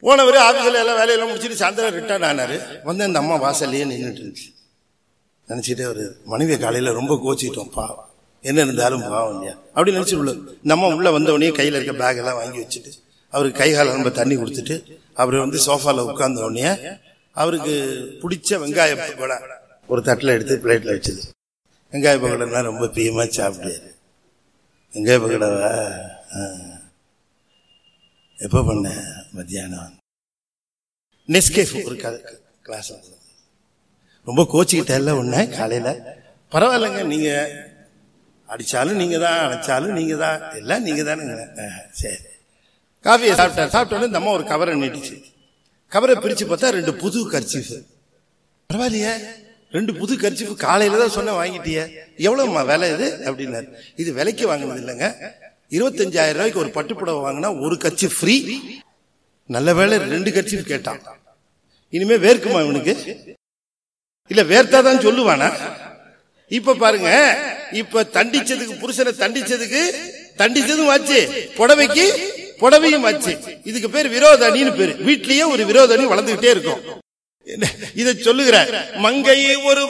போனவர் ஆபீஸ்ல எல்லாம் வேலையெல்லாம் முடிச்சுட்டு சாயந்தரம் ரிட்டர்ன் ஆனாரு வந்து அந்த அம்மா வாசல்லையே நின்றுட்டு இருந்துச்சு நினைச்சிட்டே ஒரு மனைவியை காலையில ரொம்ப கோச்சிட்டோம் பாவம் என்ன இருந்தாலும் பாவம் இல்லையா அப்படி நினைச்சு உள்ள இந்த அம்மா உள்ள வந்த உடனே கையில இருக்க பேக் எல்லாம் வாங்கி வச்சுட்டு அவருக்கு கை கால நம்ம தண்ணி கொடுத்துட்டு அவர் வந்து சோஃபால உட்கார்ந்த உடனே அவருக்கு பிடிச்ச வெங்காய பக்கோடா ஒரு தட்டில் எடுத்து பிளேட்ல வச்சது வெங்காய பக்கோடா ரொம்ப பிரியமா சாப்பிட்டாரு வெங்காய பக்கோடாவா ஆ. எப்போ பண்ண மத்தியானம் நெஸ்கேஃப் ஒரு கிளாஸ் ரொம்ப கோச்சிக்கிட்டேல்ல ஒண்ணு காலையில பரவாயில்லைங்க நீங்க அடிச்சாலும் நீங்க தான் அடைச்சாலும் நீங்க தான் எல்லாம் நீங்க தானுங்க ஆ, சரி காஃபியை சாப்பிட்டார் சாப்பிட்ட உடனே இந்த அம்மா ஒரு கவரை நீட்டுச்சு கவரை பிரிச்சு பார்த்தா ரெண்டு புது கர்ச்சீஃப் பரவாயில்லையே ரெண்டு புது கர்ச்சீஃப் காலையில தான் சொன்ன வாங்கிட்டியே எவ்வளவுமா விலை இது அப்படின்னாரு இது விலைக்கு வாங்கினது இல்லைங்க இருபத்தஞ்சாயிரம் ரூபாய்க்கு ஒரு பட்டுப்புடவை வாங்கினா ஒரு கட்சி ஃப்ரீ நல்ல வேளை ரெண்டு கர்ச்சீஃப் கேட்டான் இனிமே வேர்க்குமா இவனுக்கு இல்ல வேர்த்தாதான் சொல்லுவானா இப்ப பாருங்க இப்ப தண்டிச்சதுக்கு புருஷனை தண்டிச்சதுக்கு தண்டிச்சதும் ஆச்சு புடவைக்கு புடவையும் ஆச்சு இதுக்கு பேர் விரோதணின்னு பேரு வீட்லயே ஒரு விரோதணி வளர்ந்துகிட்டே இருக்கும் என்ன? இதை சொல்லுகிற மங்கை ஒரு